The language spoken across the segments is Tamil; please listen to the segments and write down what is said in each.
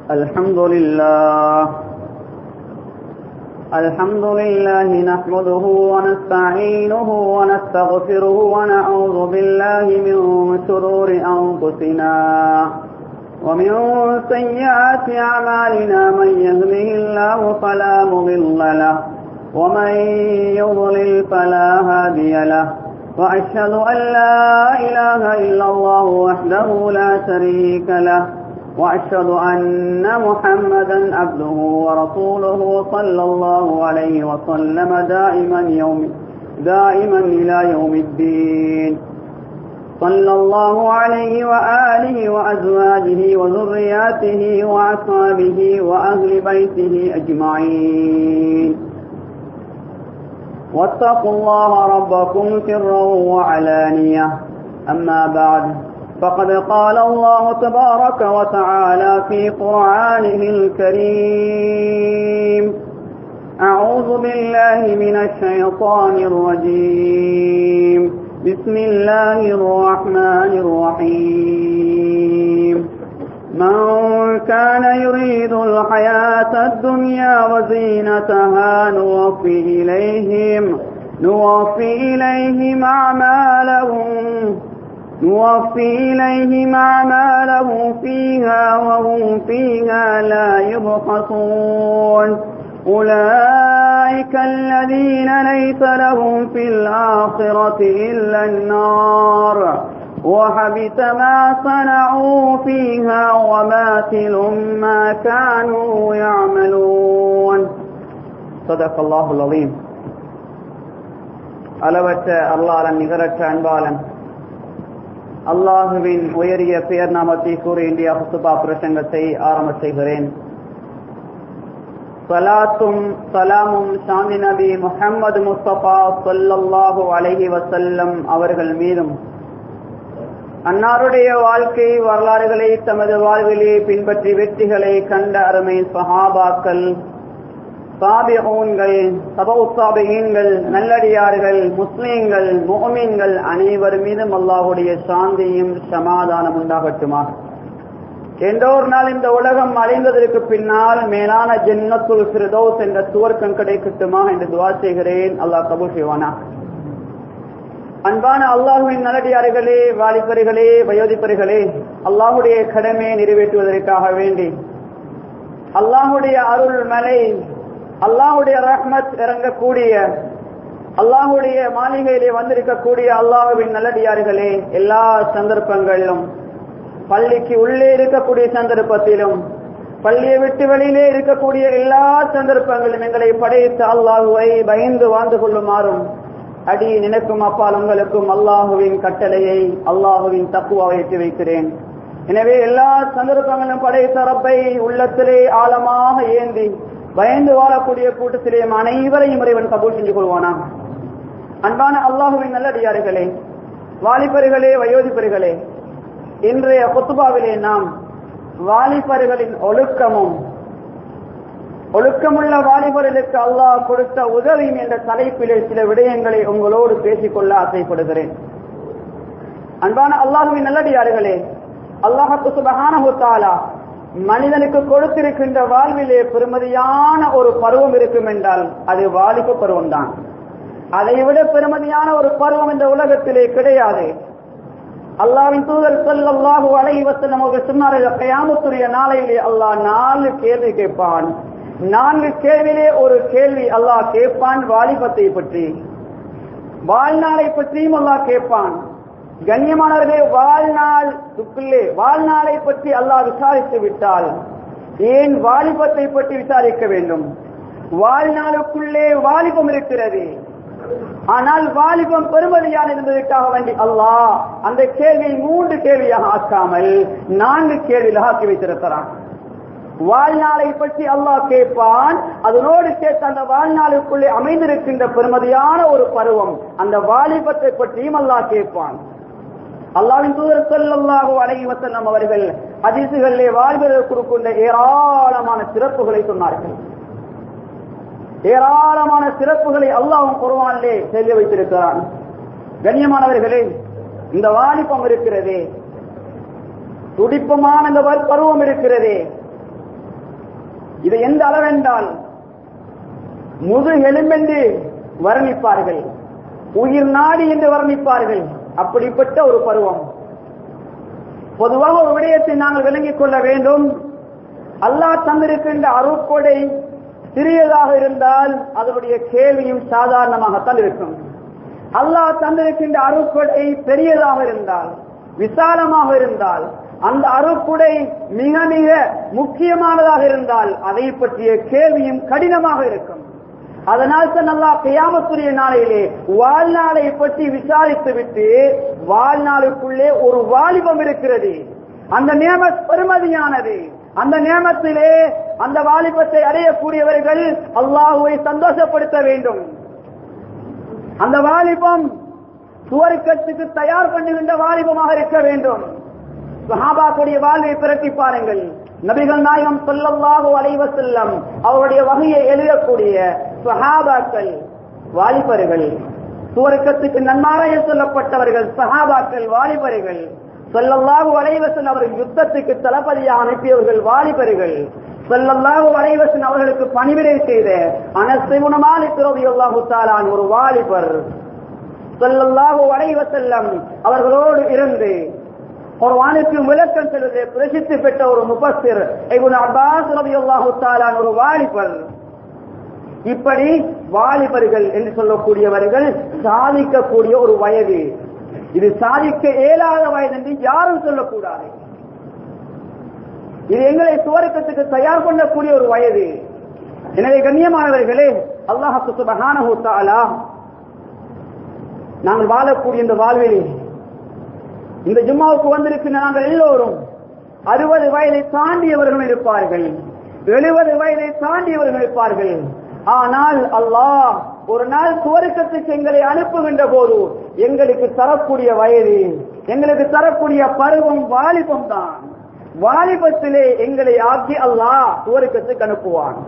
الحمد لله الحمد لله نحمده ونستعينه ونستغفره ونعوذ بالله من شرور أنفسنا ومن سيئات أعمالنا من يهده الله فلا مضل له ومن يضلل فلا هادي له وأشهد أن لا إله إلا الله وحده لا شريك له وأشهد أن محمدا عبده ورسوله صلى الله عليه وسلم دائما يوم دائما إلى يوم الدين صلى الله عليه وآله وأزواجه وذرياته وأصحابه وأهل بيته أجمعين واتقوا الله ربكم سرا وعلانية أما بعد فقد قال الله تبارك وتعالى في قرآنه الكريم أعوذ بالله من الشيطان الرجيم بسم الله الرحمن الرحيم من كان يريد الحياة الدنيا وزينتها نوفي إليهم نوفي إليهم أعمالهم نوفي إليهم أعمالهم فيها وهم فيها لا يبخسون أولئك الذين ليس لهم في الآخرة إلا النار وحبت ما صنعوا فيها وباطل ما كانوا يعملون صدق الله العظيم அளவற்ற அல்லாளன் நிகரற்ற அன்பாளன் அல்லாஹுவின் உயரிய பெயர் நாமத்தை கூறி இந்தியா ஹுசுபா பிரசங்கத்தை ஆரம்ப செய்கிறேன் சலாத்தும் சலாமும் சாந்தி நபி முஹம்மது முஸ்தபா சொல்லல்லாஹு அலஹி வசல்லம் அவர்கள் மீதும் அன்னாருடைய வாழ்க்கை வரலாறுகளை தமது வாழ்விலே பின்பற்றி வெற்றிகளை கண்ட அருமை சஹாபாக்கள் சாபிகூன்கள் சபௌசாபிகீன்கள் நல்லடியார்கள் முஸ்லீம்கள் மோமீன்கள் அனைவர் மீதும் அல்லாஹுடைய சாந்தியும் சமாதானம் உண்டாகட்டுமா என்றோர் நாள் இந்த உலகம் அழிந்ததற்கு பின்னால் மேலான ஜென்னத்துல் ஃபிரதோஸ் என்ற சுவர்க்கம் கிடைக்கட்டுமா என்று துவா செய்கிறேன் அல்லாஹ் கபூல் செய்வானா அன்பான அல்லாஹுவின் நல்லடியார்களே வாலிபர்களே வயோதிப்பர்களே அல்லாஹுடைய கடமையை நிறைவேற்றுவதற்காக வேண்டி அல்லாஹுடைய அருள் மலை அல்லாஹுடைய ரஹ்மத் இறங்கக்கூடிய அல்லாஹுடைய மாளிகையிலே வந்திருக்கக்கூடிய அல்லாஹுவின் நல்லடியார்களே எல்லா சந்தர்ப்பங்களிலும் பள்ளிக்கு உள்ளே இருக்கக்கூடிய சந்தர்ப்பத்திலும் பள்ளியை விட்டு வெளியிலே இருக்கக்கூடிய எல்லா சந்தர்ப்பங்களிலும் எங்களை படைத்த அல்லாஹுவை பயந்து வாழ்ந்து கொள்ளுமாறும் அடி நினைக்கும் அப்பால் உங்களுக்கும் அல்லாஹுவின் கட்டளையை அல்லாஹுவின் தப்புவாவை எட்டி வைக்கிறேன் எனவே எல்லா சந்தர்ப்பங்களிலும் படைத்த ரப்பை உள்ளத்திலே ஆழமாக ஏந்தி பயந்து வாழக்கூடிய கூட்டத்திலே அனைவரையும் இறைவன் கபூல் செஞ்சு கொள்வானா அன்பான அல்லாஹுவின் நல்லடியார்களே வாலிபர்களே வயோதிபர்களே இன்றைய கொத்துபாவிலே நாம் வாலிபர்களின் ஒழுக்கமும் ஒழுக்கமுள்ள வாலிபர்களுக்கு அல்லாஹ் கொடுத்த உதவியும் என்ற தலைப்பிலே சில விடயங்களை உங்களோடு பேசிக்கொள்ள ஆசைப்படுகிறேன் அன்பான அல்லாஹுவின் நல்லடியார்களே அல்லாஹத்து சுபகான மனிதனுக்கு கொடுத்திருக்கின்ற வாழ்விலே பெருமதியான ஒரு பருவம் இருக்கும் என்றால் அது வாலிப பருவம் தான் அதை விட பெருமதியான ஒரு பருவம் இந்த உலகத்திலே கிடையாது அல்லாவின் தூதர் சொல்லல்லாஹு அலை வசனம் அவர்கள் சொன்னார்கள் கயாமத்துடைய நாளையிலே அல்லாஹ் நாலு கேள்வி கேட்பான் நான்கு கேள்வியிலே ஒரு கேள்வி அல்லாஹ் கேட்பான் வாலிபத்தை பற்றி வாழ்நாளை பற்றியும் அல்லாஹ் கேட்பான் கண்ணியமானவர்களே வாழ்நாள் துக்குள்ளே வாழ்நாளை பற்றி அல்லாஹ் விசாரித்து விட்டால் ஏன் வாலிபத்தை பற்றி விசாரிக்க வேண்டும் வாழ்நாளுக்குள்ளே வாலிபம் இருக்கிறது ஆனால் வாலிபம் பெருமதியான என்பதற்காக வேண்டி அல்லாஹ் அந்த கேள்வியை மூன்று கேள்வியாக ஆக்காமல் நான்கு கேள்வியில் ஆக்கி வைத்திருக்கிறான் வாழ்நாளை பற்றி அல்லாஹ் கேட்பான் அதனோடு சேர்த்து அந்த வாழ்நாளுக்குள்ளே அமைந்திருக்கின்ற பெருமதியான ஒரு பருவம் அந்த வாலிபத்தை பற்றியும் அல்லாஹ் கேட்பான் அல்லாவின் தூதர் சொல்லல்லாஹு அலைஹி வஸல்லம் அவர்கள் ஹதீசுகளிலே வாழ்வதற்கு கொடுக்கின்ற ஏராளமான சிறப்புகளை சொன்னார்கள் ஏராளமான சிறப்புகளை அல்லாஹ்வும் குர்ஆனிலே சொல்லி வைத்திருக்கிறான் கண்ணியமானவர்களே இந்த வாலிபம் இருக்கிறதே துடிப்பமான இந்த வர்- பருவம் இருக்கிறதே இது எந்த அளவென்றால் முது எலும்பென்று வர்ணிப்பார்கள் உயிர் நாடி என்று வர்ணிப்பார்கள் அப்படிப்பட்ட ஒரு பருவம் பொதுவாக ஒரு விடயத்தை நாங்கள் விளங்கிக் கொள்ள வேண்டும் அல்லாஹ் தந்திருக்கின்ற அருட்கொடை சிறியதாக இருந்தால் அதனுடைய கேள்வியும் சாதாரணமாகத்தான் இருக்கும் அல்லாஹ் தந்திருக்கின்ற அருட்கொடை பெரியதாக இருந்தால் விசாலமாக இருந்தால் அந்த அருட்கொடை மிக மிக முக்கியமானதாக இருந்தால் அதை பற்றிய கேள்வியும் கடினமாக இருக்கும் அதனால் தான் அல்லாஹ் கியாமத்துடைய நாளையிலே வாழ்நாளை பற்றி விசாரித்து விட்டு வாழ்நாளுக்குள்ளே ஒரு வாலிபம் இருக்கிறது அந்த நியம பெருமதியானது அந்த நியமத்திலே அந்த வாலிபத்தை அடையக்கூடியவர்கள் அல்லாஹுவை சந்தோஷப்படுத்த வேண்டும் அந்த வாலிபம் சுவர்க்கத்துக்கு தயார் பண்ணுகின்ற வாலிபமாக இருக்க வேண்டும் சஹாபாக்குடைய வாழ்வை பிரட்டி பாருங்கள் நபிகள் நாயகம் சொல்லல்லாஹு அலைவ செல்லம் அவருடைய வகையை எழுதக்கூடிய சஹாபாக்கள் வாலிபர்கள் சுவர்க்கத்துக்கு நன்மாராய சொல்லப்பட்டவர்கள் சஹாபாக்கள் வாலிபர்கள் சொல்லல்லாஹு அலைவசன் அவர்கள் யுத்தத்துக்கு தளபதியாக அனுப்பியவர்கள் வாலிபர்கள் சொல்லல்லாஹு அலைவசன் அவர்களுக்கு பணிவிடை செய்த அனசிமுனமான திரோதியுல்லாஹு தாலான் ஒரு வாலிபர் சொல்லல்லாஹு அலைவசல்லம் அவர்களோடு இருந்து ஒரு வானுக்கு விளக்கம் செல்வதை பிரசித்தி பெற்ற ஒரு முபஸ்திர் இவன் அப்பாஸ் ரபியுல்லாஹு தாலான் ஒரு வாலிபர் இப்படி வாலிபர்கள் என்று சொல்லக்கூடியவர்கள் சாதிக்கக்கூடிய ஒரு வயது இது சாதிக்க இயலாத வயது என்று யாரும் சொல்லக்கூடாது இது எங்களை சுவரக்கத்துக்கு தயார் பண்ணக்கூடிய ஒரு வயது எனவே கண்ணியமானவர்களே அல்லாஹு சுபஹானஹு தஆலா நாங்கள் வாழக்கூடிய இந்த வாழ்விலே இந்த ஜும்மாவுக்கு வந்திருக்கின்ற நாங்கள் எல்லோரும் அறுபது வயதை தாண்டியவர்கள் இருப்பார்கள் எழுபது வயதை தாண்டியவர்கள் இருப்பார்கள் ஆனால் அல்லாஹ் ஒரு நாள் சுவருக்கத்துக்கு எங்களை அனுப்புகின்ற போது எங்களுக்கு தரக்கூடிய வயது எங்களுக்கு தரக்கூடிய பருவம் வாலிபம் தான் வாலிபத்திலே எங்களை ஆக்கி அல்லாஹ் சுவருக்கத்துக்கு அனுப்புவான்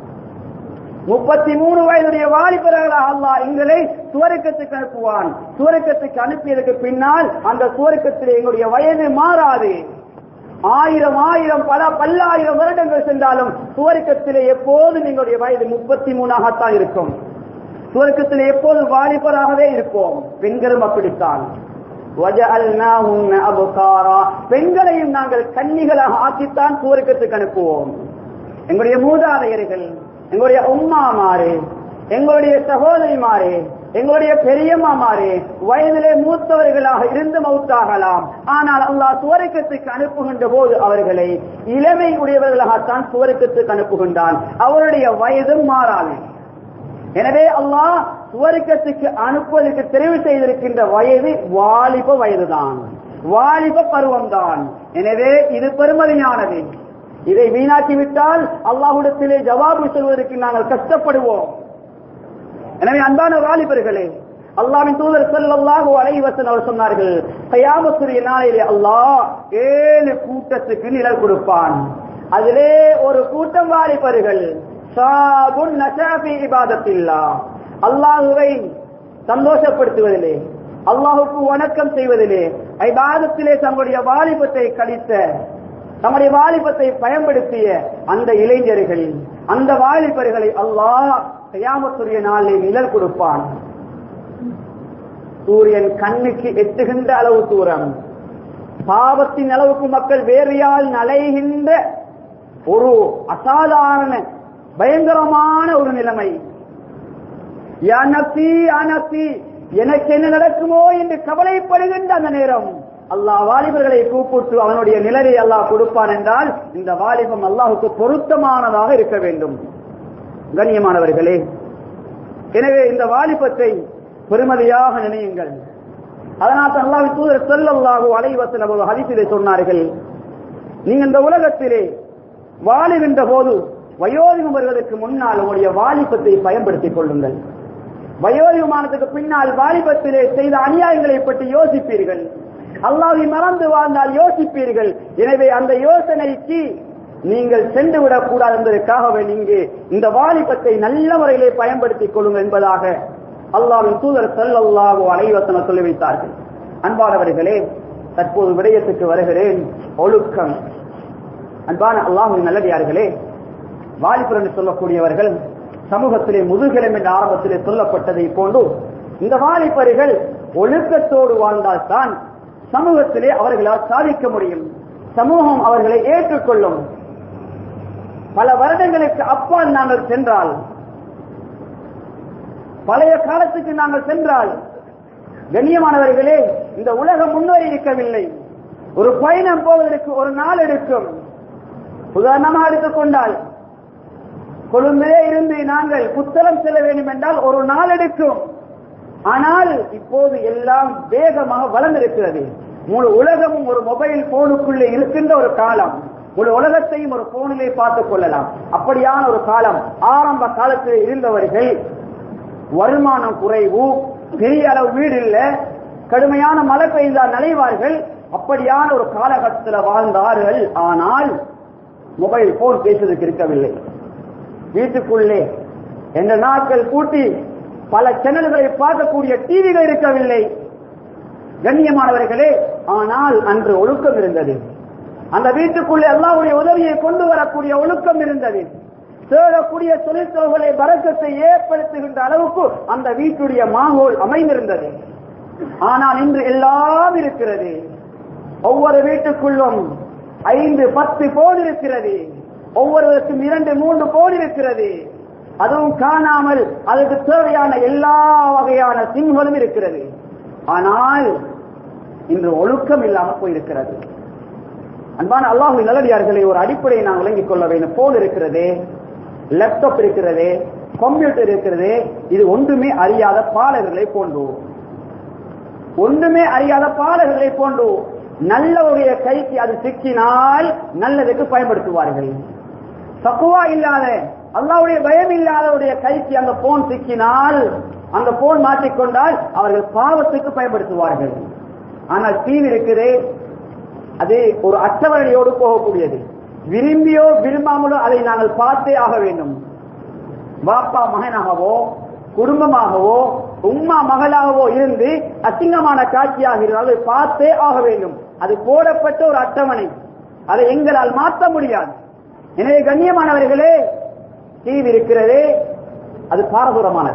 முப்பத்தி மூணு வயதுடைய வாலிபர்களாக அல்லாஹ் எங்களை சுவருக்கத்துக்கு அனுப்புவான் சுவருக்கத்துக்கு அனுப்பியதுக்கு பின்னால் அந்த சுவருக்கத்திலே எங்களுடைய வயது மாறாது ஆயிரம் ஆயிரம் பல பல்லாயிரம் வருடங்கள் சென்றாலும் சுவருக்கத்திலே எப்போதும் எங்களுடைய வயது முப்பத்தி மூணாகத்தான் இருக்கும் சுவர்க்கத்தில் எப்போது வாலிபராகவே இருப்போம் பெண்களும் அப்படித்தான் وَجَعَلْنَاهُنَّ أَبْكَارًا பெண்களையும் நாங்கள் கன்னிகளாக ஆக்கித்தான் சுவர்க்கத்துக்கு அனுப்புவோம் எங்களுடைய மூதாதையர்கள் எங்களுடைய உம்மாமாரு எங்களுடைய சகோதரிமாரே எங்களுடைய பெரியம்மாமாரே வயதிலே மூத்தவர்களாக இருந்து மௌத்தாகலாம் ஆனால் அல்லாஹ் சுவர்க்கத்துக்கு அனுப்புகின்ற போது அவர்களை இளமை உடையவர்களாகத்தான் சுவர்க்கத்துக்கு அனுப்புகின்றான் அவருடைய வயதும் மாறாது எனவே அல்லாஹ் சுவர்க்கத்துக்கு அனுப்புவதற்கு தெரிவு செய்திருக்கின்ற வயது வாலிப வயதுதான் வாலிப பருவம்தான் எனவே இது பெருமதியானது இதை வீணாக்கி விட்டால் அல்லாஹுடத்திலே ஜவாபு சொல்வதற்கு நாங்கள் கஷ்டப்படுவோம் எனவே அன்பான வாலிபர்களே அல்லாவின் தூதர் ஸல்லல்லாஹு அலைஹி வஸல்லம் அவர் சொன்னார்கள் கயாமத்துடைய நாளிலே அல்லாஹ் ஏழு கூட்டத்துக்கு நிழல் கொடுப்பான் அதிலே ஒரு கூட்டம் வாலிபர்கள் ஷாபுன் நஷாபி இபாதத்தில்லா அல்லாஹுவை சந்தோஷப்படுத்துவதிலே அல்லாஹுக்கு வணக்கம் செய்வதிலே ஐபாதத்திலே தங்களுடைய வாலிபத்தை கழித்த தம்முடைய வாலிபத்தை பயன்படுத்திய அந்த இளைஞர்கள் அந்த வாலிபர்களை அல்லாஹ் கயாமத்துடைய நாளில் நிழல் கொடுப்பான் சூரியன் கண்ணுக்கு எட்டுகின்ற அளவு தூரம் பாவத்தின் அளவுக்கு மக்கள் வேறையால் நலைகின்ற ஒரு அசாதாரண பயங்கரமான ஒரு நிலைமை யானத்தி யானத்தி எனக்கு என்ன நடக்குமோ என்று கவலைப்படுகின்ற அந்த நேரம் அல்லாஹ் வாலிபர்களை கூப்பிட்டு அவனுடைய நிலையை அல்லாஹ் கொடுப்பான் என்றால் இந்த வாலிபம் அல்லாஹுக்கு பொருத்தமானதாக இருக்க வேண்டும் கண்ணியமானவர்களே எனவே இந்த வாலிபத்தை பெருமதியாக நினையுங்கள் அதனால் தான் அல்லாஹ் தூதர் செல்லல்லாஹு அலைவசல் அவர்கள் ஹதீஸிலே சொன்னார்கள் நீங்க இந்த உலகத்திலே வாழுகின்ற போது வயோதிகம் வருவதற்கு முன்னால் உங்களுடைய வாலிபத்தை பயன்படுத்திக் கொள்ளுங்கள் வயோதிகமானதுக்கு பின்னால் வாலிபத்திலே செய்த அநியாயங்களை பற்றி யோசிப்பீர்கள் அல்லாவை மறந்து வாழ்ந்தால் யோசிப்பீர்கள் எனவே அந்த யோசனைக்கு நீங்கள் சென்று விடக்கூடாது என்பதற்காக இங்கு இந்த வாலிபத்தை நல்ல முறையிலே பயன்படுத்திக் கொள்ளுங்கள் என்பதாக அல்லாவின் தூதர் செல்லல்லாவோ அனைவசன சொல்லி வைத்தார்கள் அன்பானவர்களே தற்போது விடயத்துக்கு வருகிறேன் ஒழுக்கம் அன்பான அல்லாஹுவின் நல்லடியார்களே வாலிபர் என்று சொல்லக்கூடியவர்கள் சமூகத்திலே முதுகெலும் என்ற ஆரம்பத்திலே சொல்லப்பட்டதை போன்று இந்த வாலிபர்கள் ஒழுக்கத்தோடு வாழ்ந்தால்தான் சமூகத்திலே அவர்களால் சாதிக்க முடியும் சமூகம் அவர்களை ஏற்றுக்கொள்ளும் பல வருடங்களுக்கு அப்பால் நாங்கள் சென்றால் பழைய காலத்துக்கு நாங்கள் சென்றால் கண்ணியமானவர்களே இந்த உலகம் முன்னேறி இருக்கவில்லை ஒரு பயணம் போவதற்கு ஒரு நாள் எடுக்கும் உதாரணமாக எடுத்துக்கொண்டால் கொழும்பிலே இருந்து நாங்கள் புத்தளம் செல்ல வேண்டும் என்றால் ஒரு நாள் எடுக்கும் ஆனால் இப்போது எல்லாம் வேகமாக வளர்ந்திருக்கிறது முழு உலகமும் ஒரு மொபைல் போனுக்குள்ளே இருக்கின்ற ஒரு காலம் முழு உலகத்தையும் ஒரு போனிலே பார்த்துக் கொள்ளலாம் அப்படியான ஒரு காலம் ஆரம்ப காலத்தில் இருந்தவர்கள் வருமானம் குறைவு பெரிய அளவு வீடு இல்ல கடுமையான மழை பெய்தால் நனைவார்கள் அப்படியான ஒரு காலகட்டத்தில் வாழ்ந்தார்கள் ஆனால் மொபைல் போன் பேசுவதற்கு இருக்கவில்லை வீட்டுக்குள்ளே என்ற நாட்கள் கூட்டி பல சேனல்களை பார்க்கக்கூடிய டிவிகள் இருக்கவில்லை கண்ணியமானவர்களே ஆனால் அன்று ஒழுக்கம் இருந்தது அந்த வீட்டுக்குள்ளே அல்லாவுடைய உதவியை கொண்டு வரக்கூடிய ஒழுக்கம் இருந்தது தேடக்கூடிய தொழிற்சோகளை பறக்கத்தை ஏற்படுத்துகின்ற அளவுக்கு அந்த வீட்டுடைய மாகோல் அமைந்திருந்தது ஆனால் இன்று எல்லாம் இருக்கிறது ஒவ்வொரு வீட்டுக்குள்ளும் ஐந்து பத்து போன் இருக்கிறது ஒவ்வொருவருக்கும் இரண்டு மூன்று போன் இருக்கிறது அதுவும் காணாமல் அதுக்கு தேவையான எல்லா வகையான சிம்களும் இருக்கிறது ஆனால் இன்று ஒழுக்கம் இல்லாமல் போயிருக்கிறது அன்பான அல்லாஹு நல்லடியார்களை ஒரு அடிப்படையை நாம் விளங்கிக் கொள்ள வேண்டும் போன் இருக்கிறது லேப்டாப் இருக்கிறது கம்ப்யூட்டர் இருக்கிறது இது ஒன்றுமே அறியாத பாலகர்களை போன்று ஒன்றுமே அறியாத பாலகர்களை போன்று நல்லவருடைய கைக்கு அது சிக்கினால் நல்லதுக்கு பயன்படுத்துவார்கள் தக்குவா இல்லாத அல்லாவுடைய பயம் இல்லாதவருடைய கைக்கு அந்த போன் சிக்கினால் அந்த போன் மாற்றிக்கொண்டால் அவர்கள் பாவத்துக்கு பயன்படுத்துவார்கள் ஆனால் டிவி இருக்குது அது ஒரு அட்டவணையோடு போகக்கூடியது விரும்பியோ விரும்பாமலோ அதை நாங்கள் பார்த்தே ஆக வேண்டும் பாப்பா மகனாகவோ குடும்பமாகவோ உம்மா மகளாகவோ இருந்து அசிங்கமான காட்சியாக இருந்தால் பார்த்தே ஆக வேண்டும் அது போடப்பட்ட ஒரு அட்டவணை அதை எங்களால் மாற்ற முடியாது எனவே கண்ணியமானவர்களே டிவி இருக்கிறது அது பாரதூரமானது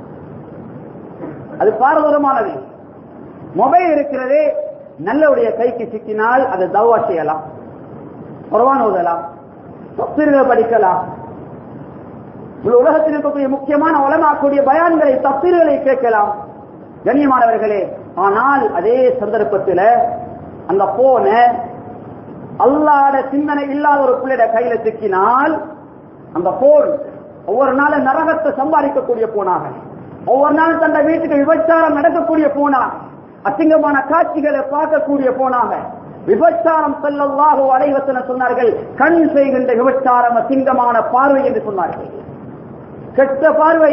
அது பாரதூரமானது மொபைல் இருக்கிறது நல்லவுடைய கைக்கு சிக்கினால் அதை தவா செய்யலாம் குரவான் ஓதலாம் தப்சீர்கள் படிக்கலாம் உள்ள உலகத்தில் இருக்கக்கூடிய முக்கியமான உலமாக்கூடிய பயான்களை தப்சீர்களை கேட்கலாம் கண்ணியமானவர்களே ஆனால் அதே சந்தர்ப்பத்தில் அந்த போன அல்லாட சிந்தனை இல்லாத ஒரு பிள்ளைட கையில சிக்கினால் அந்த போன் ஒவ்வொரு நாளும் நரகத்தை சம்பாதிக்கக்கூடிய போனாக ஒவ்வொரு நாளும் தந்த வீட்டுக்கு விபச்சாரம் நடக்கக்கூடிய போனாக அசிங்கமான காட்சிகளை பார்க்கக்கூடிய போனாக விபச்சாரம் செல்லல்லாஹோ அடைவசன சொன்னார்கள் கண் செய்கின்ற விபச்சாரம் அசிங்கமான பார்வை என்று சொன்னார்கள் கெட்ட பார்வை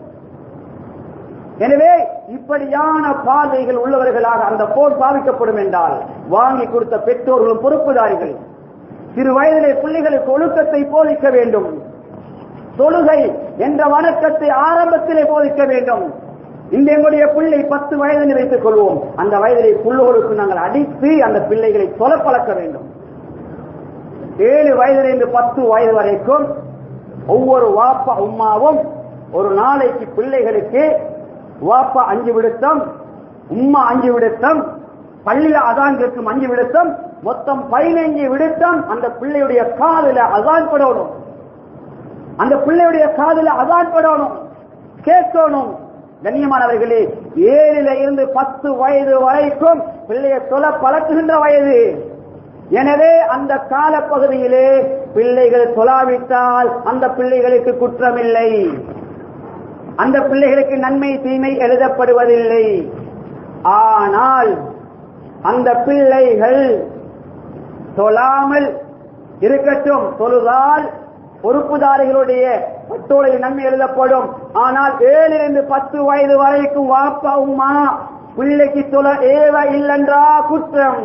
எனவே இப்படியான பார்வைகள் உள்ளவர்களாக அந்த போன் பாவிக்கப்படும் என்றால் வாங்கி கொடுத்த பெற்றோர்களும் பொறுப்புதாரிகள் சிறு வயதிலே பிள்ளைகளுக்கு ஒழுக்கத்தை போதிக்க வேண்டும் தொழுகை என்ற வணக்கத்தை ஆரம்பத்திலே போதிக்க வேண்டும் இந்த எங்களுடைய பிள்ளை பத்து வயதில் வைத்துக் கொள்வோம் அந்த வயதிலே புள்ளோருக்கு நாங்கள் அடித்து அந்த பிள்ளைகளை தொலை பழக்க வேண்டும் ஏழு வயதிலிருந்து பத்து வயது வரைக்கும் ஒவ்வொரு வாப்பா உம்மாவும் ஒரு நாளைக்கு பிள்ளைகளுக்கு வாப்பா அஞ்சு விடுத்தம் உம்மா அஞ்சு விடுத்தம் பள்ளியில அதான் கேட்கும் அஞ்சு விடுத்தம் மொத்தம் பதினைஞ்சு விடுத்தம் அந்த பிள்ளையுடைய காதுல அதான் படணும் அந்த பிள்ளையுடைய காதுல அதான் படணும் கேட்கணும் கண்ணியமானவர்களே ஏழில இருந்து பத்து வயது வரைக்கும் பிள்ளையை தொலை பழக்குகின்ற வயது எனவே அந்த காலப்பகுதியிலே பிள்ளைகள் தொலாவிட்டால் அந்த பிள்ளைகளுக்கு குற்றமில்லை அந்த பிள்ளைகளுக்கு நன்மை தீமை எழுதப்படுவதில்லை ஆனால் அந்த பிள்ளைகள் தொழாமல் இருக்கட்டும் தொழுதால் பொறுப்புதாரிகளுடைய பட்டோலையில் நன்மை எழுதப்படும் ஆனால் ஏழிலிருந்து பத்து வயது வரைக்கும் வாப்பா உமா பிள்ளைக்கு தொழ ஏவ இல்லென்றா குற்றம்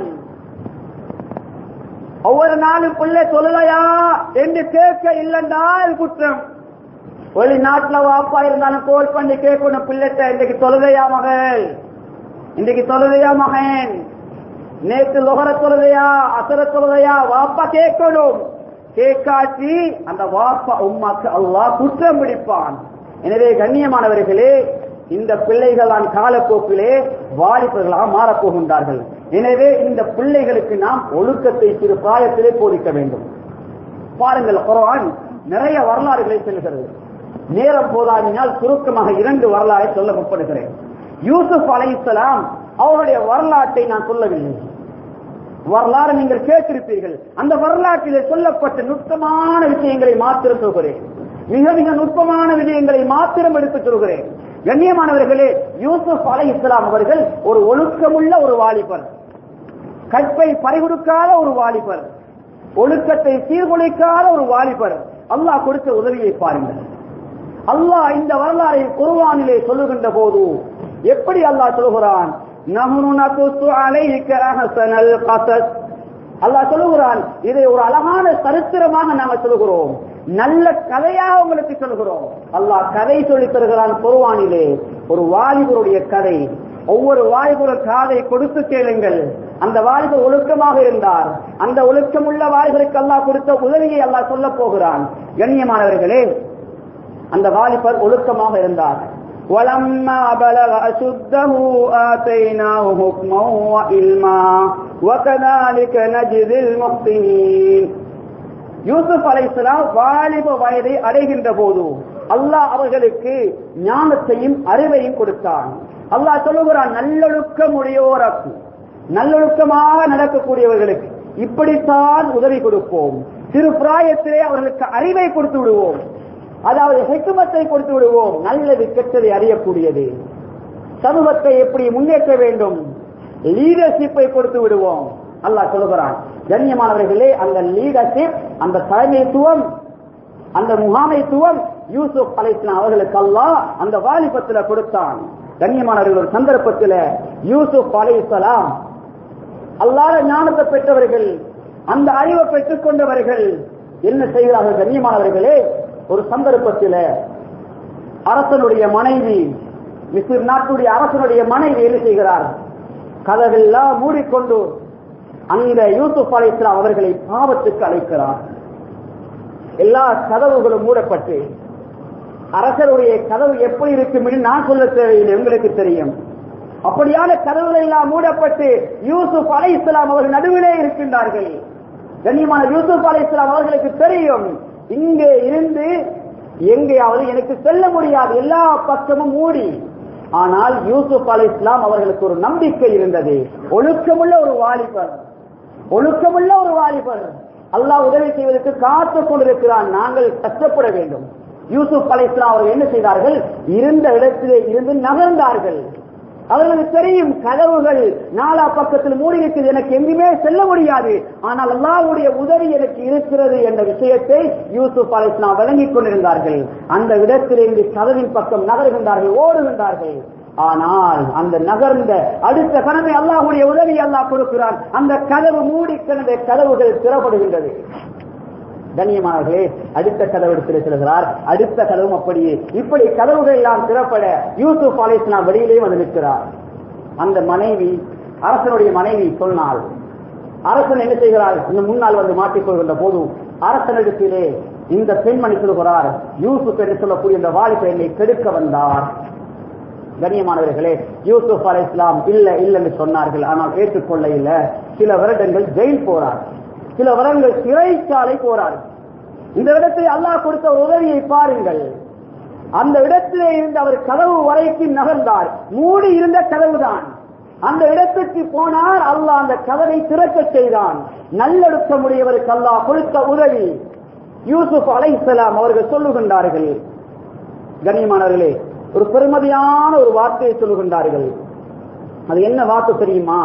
ஒவ்வொரு நாளும் பிள்ளை தொழுலையா என்று கேட்க இல்லைன்றால் குற்றம் வெளிநாட்டுல வாப்பா இருந்தாலும் கோல் பண்ணி கேட்கணும் பிள்ளைட்ட இன்றைக்கு தொழுதையா மகள் இன்றைக்கு தொழுதையா மகன் நேற்று லொகர தொழுதையா அசர தொழுதையா வாப்பா கேட்கணும் கேட்காட்டி அந்த வாப்பா உம்மாக்கு அல்லாஹ் குற்றம் பிடிப்பான் எனவே கண்ணியமானவர்களே இந்த பிள்ளைகள் தான் காலப்போக்கிலே வாலிபர்களாக மாறப்போகின்றார்கள் எனவே இந்த பிள்ளைகளுக்கு நாம் ஒழுக்கத்தை சிறு பிராயத்திலே போதிக்க வேண்டும் பாருங்கள் குரான் நிறைய வரலாறுகளை சொல்கிறது நேரம் போதாதினால் சுருக்கமாக இரண்டு வரலாறை சொல்ல முற்படுகிறேன் யூசுப் அலைஹிஸ்ஸலாம் அவருடைய வரலாற்றை நான் சொல்லவில்லை வரலாறு நீங்கள் கேட்டிருப்பீர்கள் அந்த வரலாற்றிலே சொல்லப்பட்ட நுட்பமான விஷயங்களை மாத்திரம் சொல்கிறேன் மிக மிக நுட்பமான விஷயங்களை மாத்திரம் எடுத்துச் சொல்கிறேன் கண்ணியமானவர்களே யூசுப் அலை இஸ்லாம் அவர்கள் ஒரு ஒழுக்கமுள்ள ஒரு வாலிபர் கற்பை பறிகொடுக்காத ஒரு வாலிபர் ஒழுக்கத்தை சீர்குலைக்காத ஒரு வாலிபர் அல்லாஹ் கொடுத்த உதவியை பாருங்கள் அல்லாஹ் இந்த வரலாறை குர்ஆனிலே சொல்லுகின்ற போது எப்படி அல்லாஹ் சொல்கிறான் நஹ்னு நகுஸ்ஸு அலைக அஹ்ஸனல் கஸஸ் அல்லாஹ் சொல்லுகிறான் இதை ஒரு அழகான சரித்திரமாக நாங்கள் சொல்கிறோம் நல்ல கதையாக உங்களுக்கு சொல்கிறோம் அல்லாஹ் கதை சொல்லித் தருகிறான் குர்ஆனிலே ஒரு வாலிபருடைய கதை ஒவ்வொரு வாலிபுர காதை கொடுத்து கேளுங்கள் அந்த வாலிபர் ஒழுக்கமாக இருந்தார் அந்த ஒழுக்கமுள்ள வாலிபருக்கு அல்லாஹ் கொடுத்த உதவியை அல்லாஹ் சொல்ல போகிறான் கண்ணியமானவர்களே அந்த வாலிபர் ஒழுக்கமாக இருந்தார் ولما بلغ أشده آتيناه حكما وعلما وكذلك نجزي المحسنين யூசுப் அலைஹிஸ்ஸலாம் வாலிப வயதை அடைகின்ற போது அல்லாஹ் அவர்களுக்கு ஞானத்தையும் அறிவையும் கொடுத்தான் அல்லாஹ் சொல்லுகிறான் நல்லொழுக்கம் உடையோருக்கு நல்லொழுக்கமாக நடக்கக்கூடியவர்களுக்கு இப்படித்தான் உதவி கொடுப்போம் சிறு பிராயத்திலே அவர்களுக்கு அறிவை கொடுத்து விடுவோம் அதாவது ஹெக்குமத்தை கொடுத்து விடுவோம் நல்லது கெட்டதை அறியக்கூடியது சமூகத்தை எப்படி முன்னேற்ற வேண்டும் லீடர்ஷிப்பை கொடுத்து விடுவோம் அல்லாஹ் சொல்லுகிறான் கண்ணியமானவர்களே அந்த லீடர்ஷிப் அந்த தலைமைத்துவம் அந்த முகாமைத்துவம் யூசுப் அலைஸ்லாம் அவர்களுக்கு அல்லாஹ் அந்த வாலிபத்துல கொடுத்தான் கண்ணியமானவர்கள் ஒரு சந்தர்ப்பத்தில் யூசுப் அலைசலாம் அல்லாத ஞானத்தை பெற்றவர்கள் அந்த அறிவை பெற்றுக் கொண்டவர்கள் என்ன செய்கிறார்கள் கண்ணியமானவர்களே ஒரு சந்தர்ப்பத்தில் அரசனுடைய மனைவி மிஸ்ர் நாட்டுடைய அரசனுடைய மனைவி என்ன செய்கிறார் கதவெல்லாம் மூடிக்கொண்டு அந்த யூசுப் அலி இஸ்லாம் அவர்களை பாவத்துக்கு அழைக்கிறார் எல்லா கதவுகளும் மூடப்பட்டு அரசருடைய கதவு எப்படி இருக்கும் என்று நான் சொல்ல தேவையில்லை உங்களுக்கு தெரியும் அப்படியான கதவுகள் எல்லாம் மூடப்பட்டு யூசுப் அலை இஸ்லாம் அவர்கள் நடுவிலே இருக்கின்றார்கள் கண்ணியமான யூசுப் அலை இஸ்லாம் அவர்களுக்கு தெரியும் இங்கே இருந்து எங்கேயாவது எனக்கு செல்ல முடியாது எல்லா பக்கமும் மூடி ஆனால் யூசுப் அலை இஸ்லாம் அவர்களுக்கு ஒரு நம்பிக்கை இருந்தது ஒழுக்கமுள்ள ஒரு வாலிபர் ஒழுக்கமுள்ள ஒரு வாலிபர் அல்லாஹ் உதவி செய்வதற்கு காத்துக் கொண்டிருக்கிறான் நாங்கள் கஷ்டப்பட வேண்டும் யூசுப் அலை இஸ்லாம் அவர்கள் என்ன செய்தார்கள் இருந்த இடத்திலே இருந்து நகர்ந்தார்கள் அவர்களுக்கு தெரியும் கதவுகள் நாலா பக்கத்தில் மூடி இருக்குது எனக்கு எங்குமே செல்ல முடியாது ஆனால் அல்லாவுடைய உதவி எனக்கு இருக்கிறது என்ற விஷயத்தை யூசுப் அலை இஸ்லாம் வழங்கிக் கொண்டிருந்தார்கள் அந்த இடத்திலிருந்து கதவின் பக்கம் நகர்கின்றார்கள் ஓடுகின்றார்கள் ஆனால் அந்த நகர்ந்த அடுத்த கனவை அல்லாஹுடைய உதவி அல்லாஹ் கொடுக்கிறான் அந்த கதவு மூடி கிடந்த கதவுகள் திறப்படுகின்றது கண்ணியமானவர்களே அடுத்த கதவு எடுத்து செல்கிறார் அடுத்த கதவும் அப்படியே இப்படி கதவுகள் எல்லாம் திறப்பட யூசுப் அலிஸ்லாம் வெளியிலே வந்து நிற்கிறார் அந்த மனைவி அரசனுடைய மனைவி சொன்னால் அரசன் என்ன செய்கிறார் இந்த முன்னால் வந்து மாட்டிக்கொள்கின்ற போது அரசனிடத்திலே இந்த பெண்மணி சொல்கிறார் யூசுப் என்று சொல்லக்கூடிய இந்த வாலிப என்னை கெடுக்க வந்தார் கண்ணியமானவர்களே யூசுப் அலை இஸ்லாம் இல்ல இல்லைன்னு சொன்னார்கள் ஆனால் ஏற்றுக்கொள்ள இல்ல சில வருடங்கள் ஜெயில் போறார் சில வருடங்கள் சிறைச்சாலை போறார் இந்த இடத்தில் அல்லாஹ் கொடுத்த ஒரு உதவியை பாருங்கள் அந்த இடத்திலே இருந்து அவர் கதவு வரைக்கும் நகர்ந்தார் மூடி இருந்த கதவுதான் அந்த இடத்துக்கு போனார் அல்லாஹ் அந்த கதவை திறக்க செய்தான் நல்லொழுக்கமுடையவருக்கு அல்லாஹ் கொடுத்த உதவி யூசுப் அலைசலாம் அவர்கள் சொல்லுகின்றார்கள் கண்ணியமானவர்களே ஒரு பெருமதியான ஒரு வார்த்தையை சொல்லுகின்றார்கள் அது என்ன வார்த்தை தெரியுமா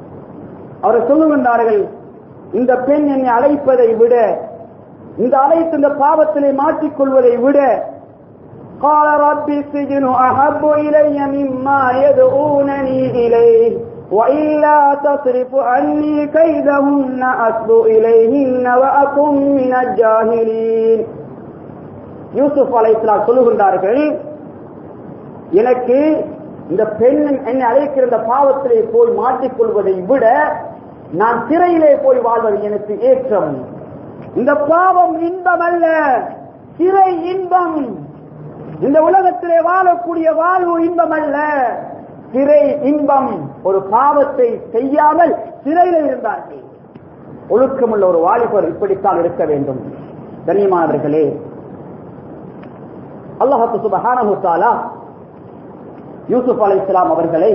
அவர்கள் சொல்லுகின்றார்கள் இந்த பெண் என்னை அழைப்பதை விட இந்த அழைத்து இந்த பாவத்திலே மாற்றிக்கொள்வதை விட قال رب السجن أحب إلي مما يدعونني إليه وإلا تصرف عني كيدهن أصب إليهن وأكن من الجاهلين யூசுப் அலைஹிஸ்ஸலாம் சொல்லுகின்றார்கள் எனக்கு இந்த பெண் என்னை அழைக்கிற இந்த பாவத்திலே போய் மாற்றிக்கொள்வதை விட நான் சிறையிலே போய் வாழ்வது எனக்கு ஏற்றம் இந்த பாவம் இன்பம் அல்ல சிறை இன்பம் இந்த உலகத்திலே வாழக்கூடிய வாழ்வு இன்பம் அல்ல சிறை இன்பம் ஒரு பாவத்தை செய்யாமல் சிறையில் இருந்தார்கள் ஒழுக்கமுள்ள ஒரு வாலிபர் இப்படித்தான் இருக்க வேண்டும் கண்ணியமானவர்களே அல்லாஹு சுபஹானஹு தஆலா யூசுப் அலைஹிஸ்ஸலாம் அவர்களை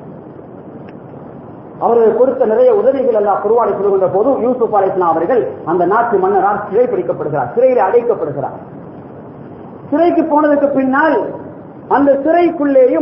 அவர்கள் கொடுத்த நிறைய உதவிகள் எல்லாம் குருவானை சொல்லுகின்ற போது யூசுப் அலைஹிஸ்ஸலாம் அவர்கள் அந்த நாட்டு மன்னரால் சிறை பிடிக்கப்படுகிறார் சிறையில் அடைக்கப்படுகிறார் சிறைக்கு போனதுக்கு பின்னால் அந்த சிறைக்குள்ளேயும்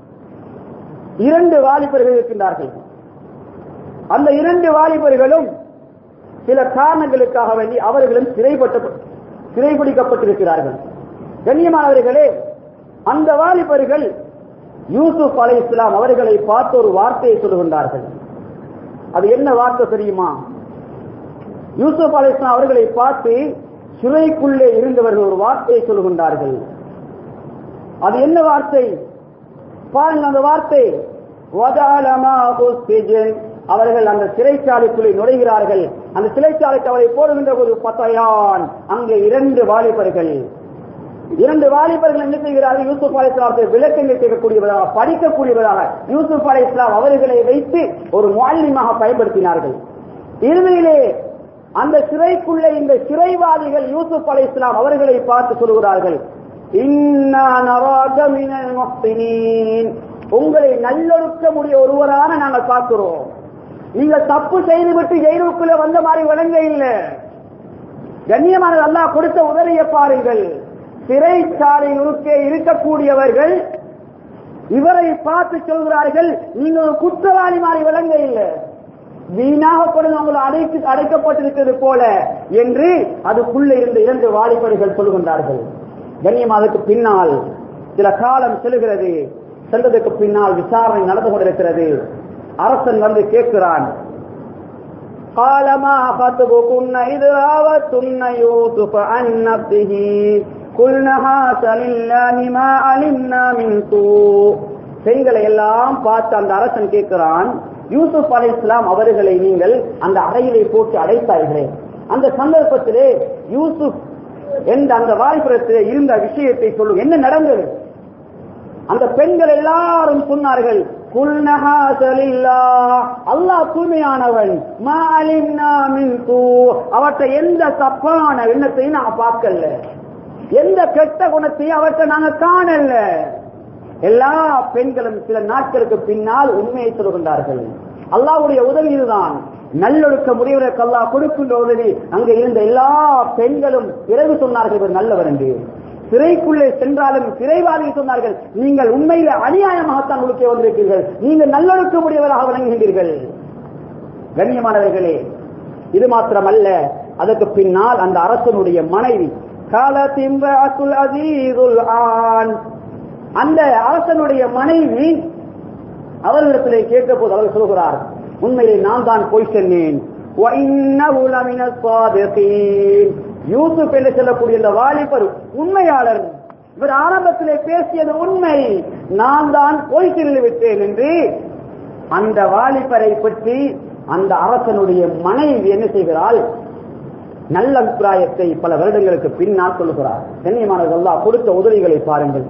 இரண்டு வாலிபர்கள் இருக்கின்றார்கள் அந்த இரண்டு வாலிபர்களும் சில காரணங்களுக்காக வேண்டி அவர்களும் சிறைப்பட்ட சிறைபிடிக்கப்பட்டிருக்கிறார்கள் கண்ணியமானவர்களே அந்த வாலிபர்கள் யூசுப் அலை இஸ்லாம் அவர்களை பார்த்து ஒரு வார்த்தையை சொல்லுகின்றார்கள் அது என்ன வார்த்தை தெரியுமா யூசுப் அலை இஸ்லாம் அவர்களை பார்த்து சிறைக்குள்ளே இருந்தவர்கள் ஒரு வார்த்தையை சொல்லுகின்றார்கள் அது என்ன வார்த்தை பாருங்கள் அந்த வார்த்தை வதாலமாஹு சிஜன். அவர்கள் அந்த சிறைச்சாலைக்குள்ளே நுழைகிறார்கள் அந்த சிறைச்சாலைக்கு அவரை போடுகின்ற ஒரு பத்தையான் அங்கே இரண்டு வாலிபர்கள் இரண்டு வாலிபர்கள் என்ன செய்கிறார்கள் யூசுப் அலை இஸ்லாத்தை விளக்கங்கள் கேட்கக்கூடியவராக படிக்கக்கூடியவராக யூசுப் அலை இஸ்லாம் அவர்களை வைத்து ஒரு மாலிமாக பயன்படுத்தினார்கள் இறுதியிலே அந்த சிறைக்குள்ளே இந்த சிறைவாதிகள் யூசுப் அலை இஸ்லாம் அவர்களை பார்த்து சொல்கிறார்கள் "இன்னா நராக மினல் முஹ்சினீன்." உங்களை நல்லொழுக்கமுடைய ஒருவரான நாங்கள் பார்க்கிறோம் நீங்கள் தப்பு செய்துவிட்டு ஜெயிலுக்குள்ள வந்த மாதிரி விளங்க இல்லை கண்ணியமான அல்லாஹ் கொடுத்த உதவியை பாருங்கள் சிறைச்சாலைகளுக்கே இருக்கக்கூடியவர்கள் இவரை பார்த்து சொல்கிறார்கள் நீங்கள் ஒரு குற்றவாளி மாதிரி விளங்க இல்லை வீணாக கொடுங்க உங்களை அடைக்கு அடைக்கப்பட்டிருக்கிறது போல என்று அதுக்குள்ளே இருந்த இரண்டு வாலிபர்கள் சொல்கின்றார்கள் கண்ணியம் அதுக்கு பின்னால் சில காலம் செல்கிறது செல்வதற்கு பின்னால் விசாரணை நடந்து கொண்டிருக்கிறது அரசன் வந்து கேட்கிறான் قال ما خطبكن إذ راوتن يوسف عن نفسه قلنا هذا لله ما علمنا من سوء பெண்களை எல்லாம் பார்த்து அந்த அரசன் கேட்கிறான் யூசுப் அலை இஸ்லாம் அவர்களை நீங்கள் அந்த அறையிலே போட்டு அடைத்தார்களே அந்த சந்தர்ப்பத்திலே யூசுப் என்ற அந்த வாய்ப்புறத்திலே இருந்த விஷயத்தை சொல்லும் என்ன நடந்தது அந்த பெண்கள் எல்லாரும் சொன்னார்கள் குல்னஹா சலில்லா அல்லாஹ் தூய்மையானவன் மா அலிம்னா மின் தூ அவற்றை எந்த தப்பான எண்ணத்தையும் நாங்க பார்க்கல எந்த கெட்ட குணத்தையும் அவற்றை நாங்க காணல எல்லா பெண்களும் சில நாட்களுக்கு பின்னால் உண்மையை சொல்கின்றார்கள் அல்லாஹ்வுடைய உதவி இதுதான் நல்லொழுக்க முடிவதற்கு அல்லாஹ் கொடுக்கின்ற உதவி அங்க இருந்த எல்லா பெண்களும் பிறகு சொன்னார்கள் இவர் நல்லவர் என்று சிறைக்குள்ளே சென்றாலும் சிறைவாதி சொன்னார்கள் நீங்கள் உண்மையில அநியாயமாகத்தான் உழுக்கே வந்திருக்கிறீர்கள் நீங்கள் நல்லொழுக்க முடியவராக விளங்குகின்றீர்கள் கண்ணியமானவர்களே இது மாத்திரமல்ல அதற்கு பின்னால் அந்த அரசனுடைய மனைவி காலத்திம்புல் அசீதுல் ஆன் அந்த அரசனுடைய மனைவி அவர்களிடத்திலே கேட்ட போது அவர் சொல்கிறார் உண்மையிலே நான் தான் போய் சொன்னேன் وَإِنَّهُ لَمِنَ الصَّادِقِينَ யூசுப் என்று சொல்லக்கூடிய இந்த வாலிபர் உண்மையாளர் இவர் ஆரம்பத்திலே பேசியது உண்மை நான் தான் போய் சொல்லி விட்டேன் என்று அந்த வாலிபரை பற்றி அந்த அரசனுடைய மனைவி என்ன செய்கிறாள் நல்ல அபிப்பிராயத்தை பல வருடங்களுக்கு பின்னால் சொல்லுகிறார் கண்ணியமானவர்கள் அல்லாஹ் கொடுத்த உதவிகளை பாருங்கள்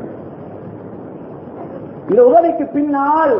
இந்த உதவிக்கு பின்னால்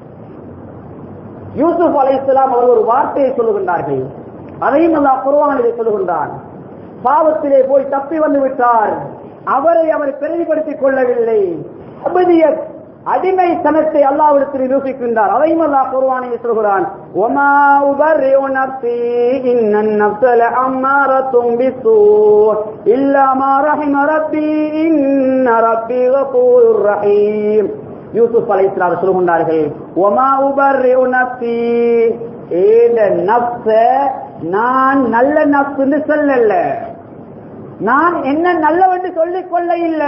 யூசுப் அலைஹிஸ்ஸலாம் அவர் ஒரு வார்த்தையை சொல்லுகின்றார்கள் அதையும் அல்லாஹ் குர்ஆனிலே சொல்லுகின்றான் பாவத்திலே போய் தப்பி வந்து விட்டார் அவரை அவர் பெருமைப்படுத்திக் கொள்ளவில்லை அபதியத் அடிமைத்தனத்தை அல்லாவிடத்தில் நிரூபிக்கின்றார் அதையும் அல்லாஹ் குர்ஆனிலே சொல்கிறான் ஒமா உபர்ரிஉ நஃப்ஸி இன்னன் நஃப்ஸ லஅம்மாரத்தும் பிஸ்ஸூ இல்லா மா ரஹிம ரப்பி இன்ன ரப்பி கஃபூருர் ரஹீம் யூசுப் அலைஹிஸ்ஸலாம் சொல்கின்றார்கள் ஒமா உபர்ரிஉ நஃப்ஸி ஏத நஃப்ஸ நான் நல்ல நஃப்ஸ்னு சொல்லல நான் என்ன நல்லவென்று சொல்லிக் கொள்ள இல்ல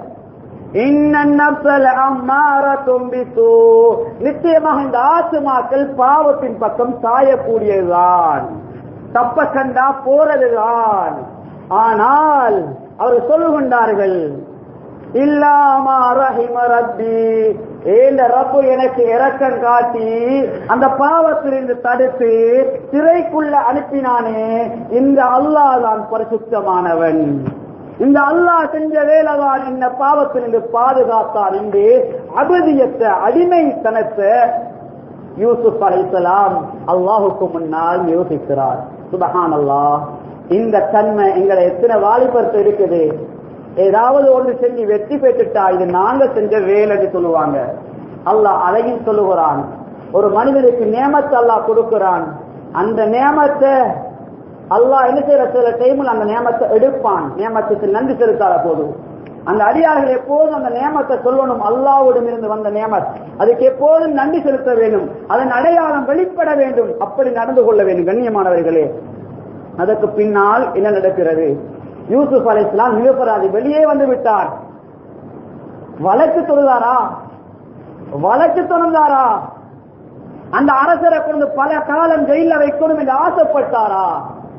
நிச்சயமாக இந்த ஆத்துமாக்கள் பாவத்தின் பக்கம் சாயக்கூடியதுதான் தப்ப கண்டா போறதுதான் ஆனால் அவர் சொல்லுகின்றார்கள் இல்லாமா ரஹிம ரப்பி ஏந்த ரப்பு எனக்கு இரக்கம் காட்டி அந்த பாவத்திலிருந்து தடுத்து சிறைக்குள்ள அனுப்பினானே இந்த அல்லாஹ் தான் பரிசுத்தமானவன் இந்த அல்லாஹ் செஞ்ச வேலைதான் இந்த பாவத்திலிருந்து பாதுகாத்தான் என்று அபதியத்தை அடிமைத்தனத்தை யூசுப் அலைசலாம் அல்லாஹுக்கு முன்னால் யோசிக்கிறார் சுபஹான் அல்லாஹ் இந்த தன்மை எங்களை எத்தனை வாலிபர்த்து இருக்குது ஏதாவது ஒன்று செஞ்சு வெற்றி பெற்றுட்டா இது நாங்க செஞ்ச வேலைன்னு சொல்லுவாங்க அல்லாஹ் அழகின் சொல்லுகிறான் ஒரு மனிதனுக்கு நியமத்தை அல்லாஹ் கொடுக்கிறான் அந்த நியமத்தை அல்லாஹ் என்ன செய்யற சில டைம்ல அந்த நியமத்தை எடுப்பான் நியமத்துக்கு நன்றி செலுத்தாத போதும் அந்த அடியார்கள் எப்போதும் அந்த நியமத்தை சொல்லணும் அல்லாவிடம் இருந்து வந்த நியமத் அதுக்கு எப்போதும் நன்றி செலுத்த வேண்டும் அதன் அடையாளம் வெளிப்பட வேண்டும் அப்படி நடந்து கொள்ள வேண்டும் கண்ணியமானவர்களே அதற்கு பின்னால் என்ன நடக்கிறது யூசுப் அலை இஸ்லாம் நிரபராதி வெளியே வந்து விட்டார் வழக்கு தொழுதாரா வழக்கு தொடர்ந்தாரா அந்த அரசரை கொண்டு பல காலம் ஜெயில வைக்கணும் என்று ஆசைப்பட்டாரா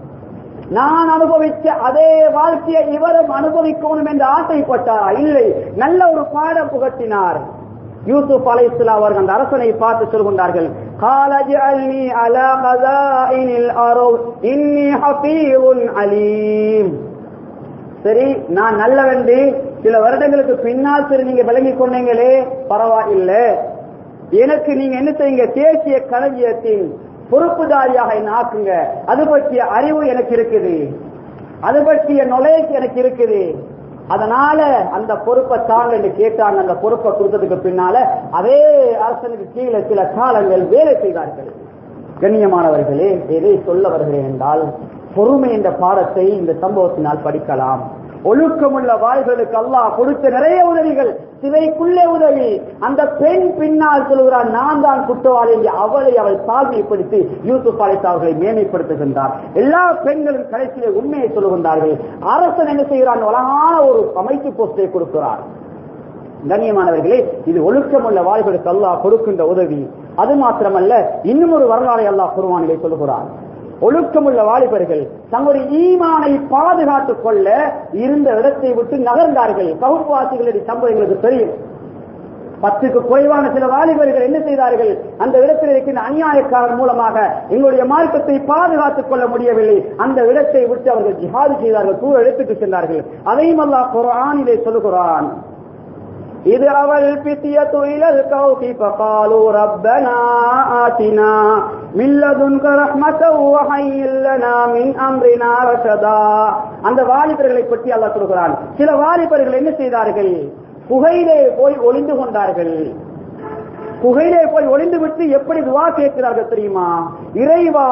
நான் அனுபவிச்ச அதே வாழ்க்கையை இவரும் அனுபவிக்கணும் என்று ஆசைப்பட்டாரா இல்லை நல்ல ஒரு பாடம் புகட்டினார் யூசுப் அலை அவர்கள் அந்த அரசனை பார்த்து சொல்கின்றார்கள் قال اجعلني على خزائن الارض اني حفيظ عليم சரி நான் நல்லவென்று சில வருடங்களுக்கு பின்னால் சரி நீங்க விளங்கிக் கொண்டீங்களே பரவாயில்ல எனக்கு நீங்க என்ன செய்யுங்க தேசிய களஞ்சியத்தின் பொறுப்புதாரியாக என்ன ஆக்குங்க அது பற்றிய அறிவு எனக்கு இருக்குது அது பற்றிய நொலேஜ் எனக்கு இருக்குது அதனால அந்த பொறுப்பை தாங்க என்று கேட்டாங்க அந்த பொறுப்பை கொடுத்ததுக்கு பின்னால அதே அரசனுக்கு கீழே சில காலங்கள் வேலை செய்தார்கள் கண்ணியமானவர்களே எதை சொல்ல வருகிறேன் என்றால் பொறுமை என்ற பாடத்தை இந்த சம்பவத்தினால் படிக்கலாம் ஒழுக்கமுள்ள வாய்களுக்கு அல்லாஹ் கொடுத்த நிறைய உதவிகள் சிறைக்குள்ளே உதவி அந்த பெண் பின்னால் சொல்கிறார் நான் தான் குற்றவாளி என்று அவளை அவள் தாழ்மைப்படுத்தி யூசுப் அலைத் அவர்களை மேன்மைப்படுத்துகின்றார் எல்லா பெண்களும் கடைசியிலே உண்மையை சொல்லுகின்றார்கள் அரசன் என்ன செய்கிறான் அழகான ஒரு அமைப்பு போஸ்டை கொடுக்கிறார் கண்ணியமானவர்களே இது ஒழுக்கமுள்ள வாழ்களுக்கு அல்லாஹ் கொடுக்கின்ற உதவி அது மாத்திரமல்ல இன்னும் ஒரு வரலாறை அல்லாஹ் குருவானிலே சொல்லுகிறான் ஒழுக்கமுள்ள வாலிபர்கள் தங்களுடைய ஈமானை பாதுகாத்துக் கொள்ள இருந்த இடத்தை விட்டு நகர்ந்தார்கள் கவுப்புவாசிகளுடைய சம்பவங்களுக்கு தெரியும் பத்துக்கு குறைவான சில வாலிபர்கள் என்ன செய்தார்கள் அந்த இடத்தில் இருக்கின்ற அநியாயக்காரர் மூலமாக எங்களுடைய மார்க்கத்தை பாதுகாத்துக் கொள்ள முடியவில்லை அந்த இடத்தை விட்டு அவர்கள் ஜிஹாது செய்தார்கள் தூர இடத்துக்கு சென்றார்கள் அதையும் அல்லாஹ் குர்ஆனிலே சொல்லுகிறான் إذ أوى الفتية إلى الكوف فقالوا ربنا آتنا من لدنك رحمة وهيئ لنا من أمرنا رشدا அந்த வாலிபர்களை பற்றி அல்லாஹ் சொல்கிறான் சில வாலிபர்கள் என்ன செய்தார்கள் புகையிலே போய் ஒளிந்து கொண்டார்கள் புகையிலே போய் ஒளிந்து விட்டு எப்படி துவா கேட்கிறார்கள் தெரியுமா இறைவா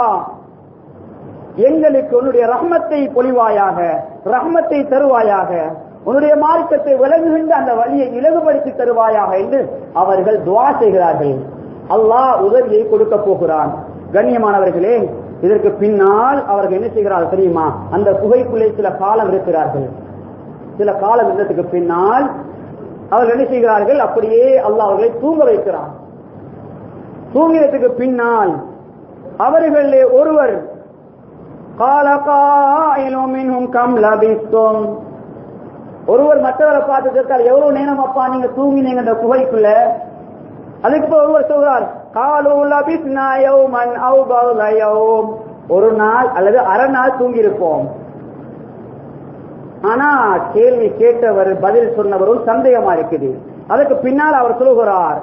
எங்களுக்கு உன்னுடைய ரஹ்மத்தை பொழிவாயாக ரஹ்மத்தை தருவாயாக உன்னுடைய மார்க்கத்தை விளங்குகின்ற அந்த வழியை இலகுபடுத்தி தருவாயாக என்று அவர்கள் துவா செய்கிறார்கள் அல்லாஹ் உதவியை கொடுக்க போகிறான் கண்ணியமானவர்களே இதற்கு பின்னால் அவர்கள் என்ன செய்கிறார்கள் தெரியுமா அந்த புகைக்குள்ளே சில காலம் இருக்கிறார்கள் சில காலம் இருந்ததுக்கு பின்னால் அவர்கள் என்ன செய்கிறார்கள் அப்படியே அல்லாஹ் அவர்களை தூங்க வைக்கிறான் தூங்கியதுக்கு பின்னால் அவர்களிலே ஒருவர் قال قائل منهم كم لبثتم ஒருவர் மற்றவரை பார்த்து கேட்டால் எவ்வளவு நேரம் அப்பா நீங்க தூங்கினீங்க இந்த குகைக்குள்ள அதுக்கு போய் ஒருவர் சொல்றார் காலு லபிஸ்னா யௌமன் அவு பௌல யௌம் ஒரு நாள் அல்லது அரை நாள் தூங்கி இருப்போம் ஆனா கேள்வி கேட்டவர் பதில் சொன்னவரும் சந்தேகமா இருக்குது அதுக்கு பின்னால் அவர் சொல்கிறார்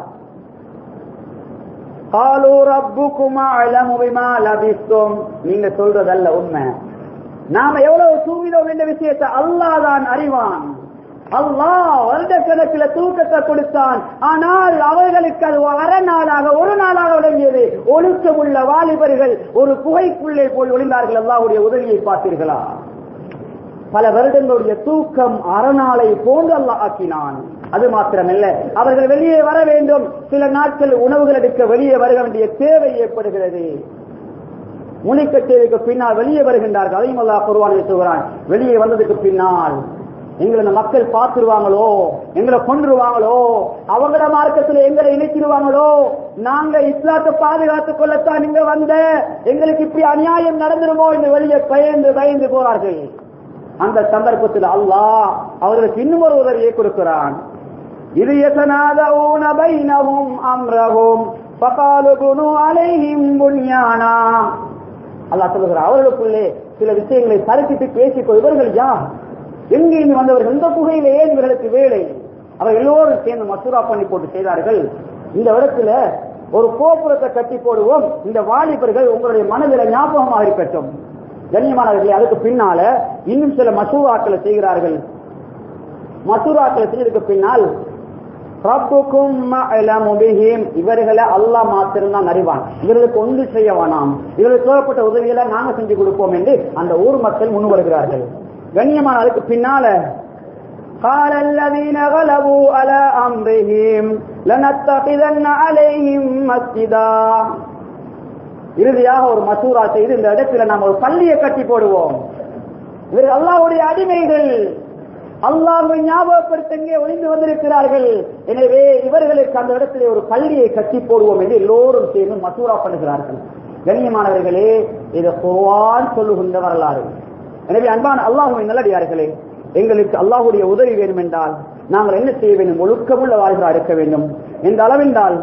காலு ரப்புக்குமா அலமு பிமா லபிஸ்தும் நீங்க சொல்றதல்ல உண்மை நாம எவ்வளவு தூங்கினோம் என்ற விஷயத்தை அல்லாஹ் தான் அறிவான் அல்லாஹ் வருடக்கணக்கில் தூக்கத்தை கொடுத்தான் ஆனால் அவர்களுக்கு அது அரை நாளாக ஒரு நாளாக விளங்கியது ஒழுக்கமுள்ள வாலிபர்கள் ஒரு குகைக்குள்ளே போய் ஒளிந்தார்கள் அல்லாஹ்வுடைய உதவியை பார்த்தீர்களா பல வருடங்களுடைய தூக்கம் அறநாளை போன்று அல்லாஹ் ஆக்கினான் அது மாத்திரமல்ல அவர்கள் வெளியே வர வேண்டும் சில நாட்கள் உணவுகள் எடுக்க வெளியே வர வேண்டிய தேவை ஏற்படுகிறது முனிக்கட்டேருக்கு பின்னால் வெளியே வருகின்றார்கள் அதையும் அல்லாஹ் குருவானை சொல்கிறான் வெளியே வந்ததுக்கு பின்னால் எங்களை இந்த மக்கள் பார்த்துருவாங்களோ எங்களை கொன்றுவாங்களோ அவங்களோட மார்க்கத்தில் எங்களை இணைச்சிருவாங்களோ நாங்க இஸ்லாத்தை பாதுகாத்துக் கொள்ளத்தான் இங்க வந்த எங்களுக்கு இப்படி அநியாயம் நடந்துருமோ என்று வெளியே பயந்து பயந்து போறார்கள் அந்த சந்தர்ப்பத்தில் அல்லாஹ் அவர்களுக்கு இன்னும் ஒரு உதவியை கொடுக்கிறான் இது يتنازعون بينهم أمرهم فقالوا بنوا عليهم بنيانا அல்லாஹ் சொல்லுகிறார் அவர்களுக்குள்ளே சில விஷயங்களை தரிசித்து பேசிக்கோ இவர்கள் யார் எங்கே இருந்து வந்தவர்கள் இந்த குகையிலே ஏன் இவர்களுக்கு வேலை அவர் எல்லோரும் சேர்ந்து மசூரா பண்ணி போட்டு செய்தார்கள் இந்த இடத்துல ஒரு கோபுரத்தை கட்டி போடுவோம் இந்த வாலிபர்கள் உங்களுடைய மனதில் ஞாபகமாக இருக்கட்டும் கண்ணியமானவர்களே அதுக்கு பின்னால இன்னும் சில மசூராக்களை செய்கிறார்கள் மசூராக்களை செஞ்சதுக்கு பின்னால் ரப்புக்கும் அஅலமு பிஹிம் இவர்களை அல்லாஹ் மாத்திரம்தான் அறிவான் இவர்களுக்கு ஒன்று செய்ய வேணாம் இவர்களுக்கு தேவைப்பட்ட உதவிகளை நாங்க செஞ்சு கொடுப்போம் என்று அந்த ஊர் மக்கள் முன் வருகிறார்கள் கண்ணியமான அதுக்கு பின்னால قال الذين غلبوا على أمرهم لنتخذن عليهم مسجدا இறுதியாக ஒரு மசூரா செய்து இந்த இடத்துல நாம் ஒரு பள்ளியை கட்டி போடுவோம் இவர்கள் அல்லாஹ்வுடைய அடிமைகள் அல்லாஹ்வை ஞாபகப்படுத்தங்கே ஒளிந்து வந்திருக்கிறார்கள் எனவே இவர்களுக்கு அந்த இடத்திலே ஒரு பள்ளியை கட்டி போடுவோம் என்று எல்லோரும் சேர்ந்து மசூரா பண்ணுகிறார்கள் கண்ணியமானவர்களே இது குர்ஆன் சொல்லுகின்ற வரலாறு எனவே அன்பான அல்லாஹுவின் நல்லடியார்களே எங்களுக்கு அல்லாஹ்வுடைய உதவி வேண்டும் என்றால் நாங்கள் என்ன செய்ய வேண்டும் ஒழுக்கமுள்ள வாழ்கிறார் இருக்க வேண்டும் எந்த அளவென்றால்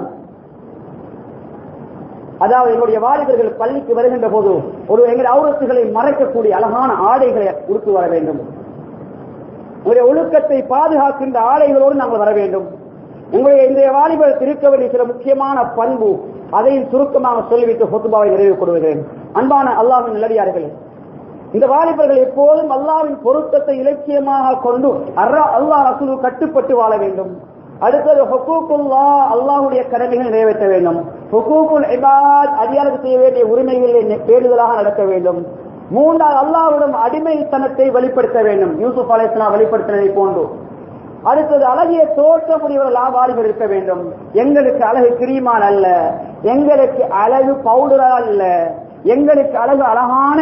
அதாவது எங்களுடைய வாலிபர்கள் பள்ளிக்கு வருகின்ற போது ஒரு எங்கள் அவுரத்துகளை மறைக்கக்கூடிய அழகான ஆடைகளை உடுத்து வர வேண்டும் உங்களுடைய ஒழுக்கத்தை பாதுகாக்கின்ற ஆடைகளோடு நாங்கள் வர வேண்டும் உங்களுடைய இன்றைய வாலிபர் இருக்க வேண்டிய சில முக்கியமான பண்பு அதையும் சுருக்கமாக சொல்லிவிட்டு ஹொத்துபாவை நிறைவு கொடுக்கிறேன் அன்பான அல்லாஹின் நல்லடியார்களே இந்த வாலிபர்கள் எப்போதும் அல்லாவின் பொருத்தத்தை இலட்சியமாக கொண்டு அர்ரா அல்லாஹ் ரசூலு கட்டுப்பட்டு வாழ வேண்டும் அடுத்தது ஹுக்கூக்குல்லா அல்லாஹ்வுடைய கடமைகள் நிறைவேற்ற வேண்டும் ஹுக்கூக்குல் இபாத் அதிகாரத்துக்கு செய்ய வேண்டிய உரிமைகளை பேணுதலாக நடக்க வேண்டும் மூன்றாவது அல்லாஹ்விடம் அடிமைத்தனத்தை வெளிப்படுத்த வேண்டும் யூசுப் அலைஹிஸ்ஸலாம் வெளிப்படுத்தினதை போன்று அடுத்தது அழகிய தோற்றமுடையவர்களாக வாலிபர் இருக்க வேண்டும் எங்களுக்கு அழகு கிரீமான் அல்ல எங்களுக்கு அழகு பவுடரா அல்ல எங்களுக்கு அழகு அழகான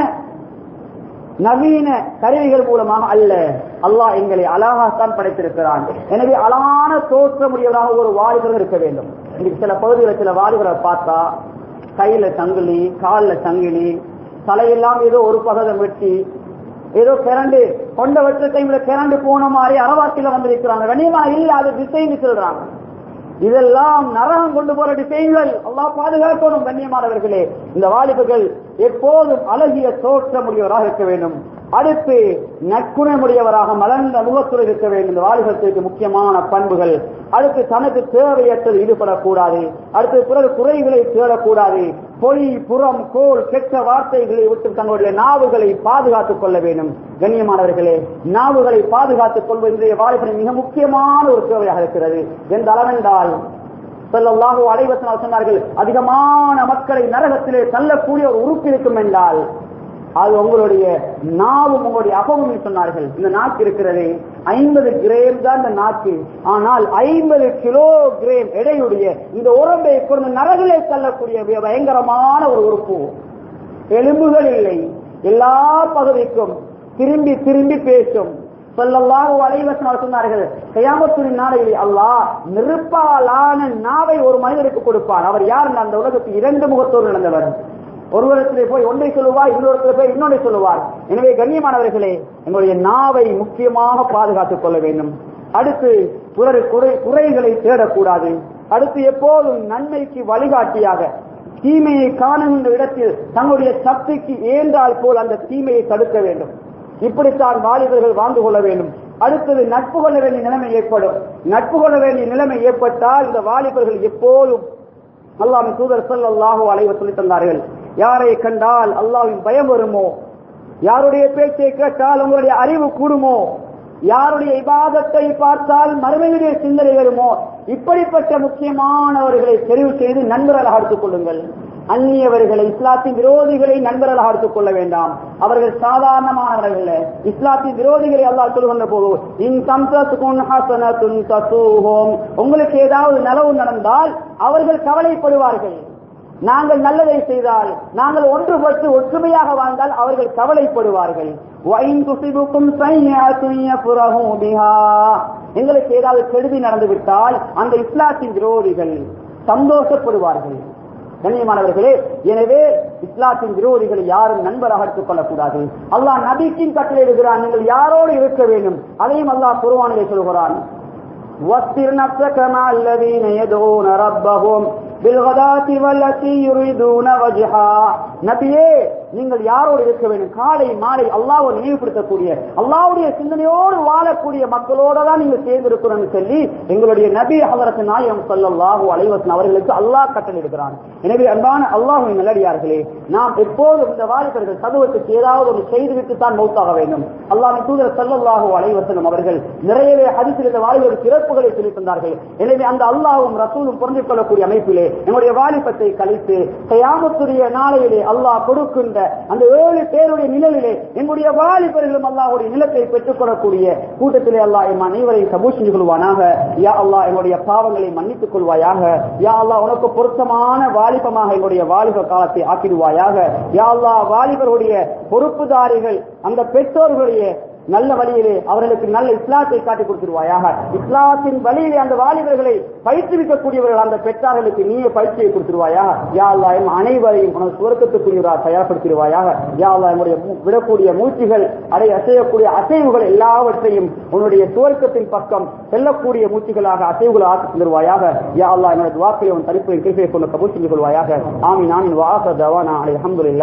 நவீன கருவிகள் மூலமாக அல்ல அல்லாஹ் எங்களை அழகாகத்தான் படைத்திருக்கிறான் எனவே அழகான தோற்றமுடையவராக ஒரு வாலிபர் இருக்க வேண்டும் இன்னைக்கு சில பகுதிகளில் சில வாலிபரை பார்த்தா கையில சங்கிலி கால்ல சங்கிலி தலையெல்லாம் ஏதோ ஒரு பகதம் வெட்டி ஏதோ கிரண்டு கொண்ட வெற்ற டைம்ல கிரண்டு போன மாதிரி அரவாசியில வந்திருக்கிறாங்க கண்ணியமா இல்ல அது டிசைன் சொல்றாங்க இதெல்லாம் நரகம் கொண்டு போற டிசைன்கள் அல்லாஹ் பாதுகாக்கணும் கண்ணியமானவர்களே இந்த வாலிபர்கள் எப்போதும் அழகிய தோற்றமுடையவராக இருக்க வேண்டும் அடுத்து நற்குணமுடையவராக மலர்ந்த முகத்துறை இருக்க வேண்டும் இந்த வாலிபத்திற்கு முக்கியமான பண்புகள் அடுத்து தனக்கு தேவையற்றது ஈடுபடக்கூடாது அடுத்து பிறகு குறைகளை தேடக்கூடாது பொய் புறம் கோல் கெட்ட வார்த்தைகளை விட்டு தங்களுடைய நாவுகளை பாதுகாத்துக் கொள்ள வேண்டும் கண்ணியமானவர்களே நாவுகளை பாதுகாத்துக் கொள்வது இன்றைய வாலிபரின் மிக முக்கியமான ஒரு தேவையாக இருக்கிறது எந்த அளவென்றால் செல்லல்லாஹு அலைவசனால் சொன்னார்கள் அதிகமான மக்களை நரகத்திலே தள்ளக்கூடிய ஒரு உறுப்பு இருக்கும் என்றால் அது உங்களுடைய நாவும் உங்களுடைய அபமும் சொன்னார்கள் இந்த நாக்கு இருக்கிறது ஐம்பது கிரேம் தான் இந்த நாக்கு ஆனால் ஐம்பது கிலோ கிரேம் எடையுடைய இந்த உடம்பை கொண்டு நரகிலே தள்ளக்கூடிய மிக பயங்கரமான ஒரு உறுப்பு எலும்புகள் இல்லை எல்லா பகுதிக்கும் திரும்பி திரும்பி பேசும் சொல்லல்லாஹு அலைவசனால் சொன்னார்கள் கயாமத்துரின் நாளையில் அல்லாஹ் நெருப்பாலான நாவை ஒரு மனிதருக்கு கொடுப்பார் அவர் யார் அந்த உலகத்தில் இரண்டு முகத்தோடு நடந்தவர் ஒருவரத்திலே போய் ஒன்றை சொல்லுவார் இன்னொருத்திலே போய் இன்னொன்றை சொல்லுவார் எனவே கண்ணியமானவர்களே எங்களுடைய நாவை முக்கியமாக பாதுகாத்துக் கொள்ள வேண்டும் அடுத்து பிறர் குறை குறைகளை தேடக்கூடாது அடுத்து எப்போதும் நன்மைக்கு வழிகாட்டியாக தீமையை காணுகின்ற இடத்தில் தங்களுடைய சக்திக்கு ஏன்றால் போல் அந்த தீமையை தடுக்க வேண்டும் இப்படித்தான் வாலிபர்கள் வாழ்ந்து கொள்ள வேண்டும் அடுத்தது நட்பு கொள்ள வேண்டிய நிலைமை ஏற்படும் நட்பு கொள்ள வேண்டிய நிலைமை ஏற்பட்டால் இந்த வாலிபர்கள் எப்போதும் அல்லாஹின் தூதர் ஸல்லல்லாஹு அலைஹி சொல்லி தந்தார்கள் யாரை கண்டால் அல்லாஹ்வின் பயம் வருமோ யாருடைய பேச்சை கேட்டால் உங்களுடைய அறிவு கூடுமோ யாருடைய இபாதத்தை பார்த்தால் மறுமையுடைய சிந்தனை வருமோ இப்படிப்பட்ட முக்கியமானவர்களை தெரிவு செய்து நண்பர்களாக எடுத்துக் கொள்ளுங்கள் அந்நியவர்களை இஸ்லாத்தின் விரோதிகளை நண்பர்களாக எடுத்துக் கொள்ள வேண்டாம் அவர்கள் சாதாரணமானவர்கள் இஸ்லாத்தின் விரோதிகளை அல்லாஹ் சொல்லுகின்ற போது இன் சம்சத்துக்கும் ஹசனத்துன் தசூஹும் உங்களுக்கு ஏதாவது நலவு நடந்தால் அவர்கள் கவலைப்படுவார்கள் நாங்கள் நல்லதை செய்தால் நாங்கள் ஒன்றுபட்டு ஒற்றுமையாக வாழ்ந்தால் அவர்கள் கவலைப்படுவார்கள் وَإِن تُصِبْكُمْ سَيِّئَةٌ يَفْرَحُوا بِهَا எங்களுக்கு ஏதாவது கெடுதி நடந்துவிட்டால் அந்த இஸ்லாத்தின் விரோதிகள் சந்தோஷப்படுவார்கள் கண்ணியமானவர்களே எனவே இஸ்லாத்தின் விரோதிகளை யாரும் நண்பராக எடுத்துக் கொள்ளக்கூடாது அல்லாஹ் நபிக்கும் கட்டளையிடுகிறான் நீங்கள் யாரோடு இருக்க வேண்டும் அதையும் அல்லாஹ் குருவானிலே சொல்கிறான் واصبر نفسك مع الذين يدعون ربهم بالغداة والتي يريدون وجهها நபியே நீங்கள் யாரோடு இருக்க வேண்டும் காலை மாலை அல்லாஹ்வை நினைவுபடுத்தக்கூடிய அல்லாஹ்வுடைய சிந்தனையோடு வாழக்கூடிய மக்களோட தான் நீங்க சேர்ந்து இருக்கணும்னு சொல்லி எங்களுடைய நபி ஹதரத் நாயகம் ஸல்லல்லாஹு அலைஹி வஸல்லம் அவர்களுக்கு அல்லாஹ் கட்டளையிடுகிறான் எனவே அன்பான அல்லாஹ்வின் நல்லடியார்களே நாம் எப்போதும் இந்த வாலிபர்கள் சதுவத்துக்கு ஏதாவது ஒரு செய்துவிட்டு தான் மௌத்தாக வேண்டும் அல்லாஹ்வின் தூதர் ஸல்லல்லாஹு அலைஹி வஸல்லம் அவர்கள் நிறையவே ஹதீஸில் இந்த வாலிபர் சிறப்புகளை சொல்லி தந்தார்கள் எனவே அந்த அல்லாஹ்வும் ரசூலும் புரிந்து கொள்ளக்கூடிய அமைப்பிலே நம்முடைய வாலிபத்தை கழித்து கயாமத்துடைய நாளையிலே அல்லாஹ் கொடுக்கின்ற அந்த ஏழு பேருடைய நிழலிலே எங்களுடைய வாலிபர்களும் அல்லாஹ்வுடைய நிலத்தை பெற்றுக் கொள்ளக்கூடிய கூட்டத்திலே அல்லாஹ் எம் அனைவரையும் கபூல் செஞ்சு கொள்வானாக யா அல்லாஹ் எங்களுடைய பாவங்களை மன்னித்துக் கொள்வாயாக யா அல்லாஹ் உனக்கு பொருத்தமான வாலிபமாக எங்களுடைய வாலிப காலத்தை ஆக்கிடுவாயாக யா அல்லாஹ் வாலிபருடைய பொறுப்புதாரிகள் அந்த பெற்றோர்களுடைய நல்ல வழியிலே அவர்களுக்கு நல்ல இஸ்லாத்தை காட்டி கொடுத்துருவாயாக இஸ்லாத்தின் வழியிலே அந்த வாலிபர்களை பயிற்றுவிக்கக்கூடியவர்கள் அந்த பெற்றார்களுக்கு நீயே பயிற்சியை கொடுத்துருவாயாக யா அல்லா எம் அனைவரையும் உனது சுவர்க்கத்துக்குரியவரா தயார்படுத்திடுவாயாக யா அல்லா என்னுடைய மூ- விடக்கூடிய மூச்சுகள் அடைய அசையக்கூடிய அசைவுகள் எல்லாவற்றையும் உன்னுடைய சுவர்க்கத்தின் பக்கம் செல்லக்கூடிய மூச்சுகளாக அசைவுகள் ஆக்கி தந்துருவாயாக யா அல்லா என்னுடைய துவாக்களை உன் தரிப்பை கிருப்பையை கொண்டு கபூல் செஞ்சு கொள்வாயாக ஆமீன் ஆமீன் வாச தவானா அலை அல்ஹம்துலில்லாஹ்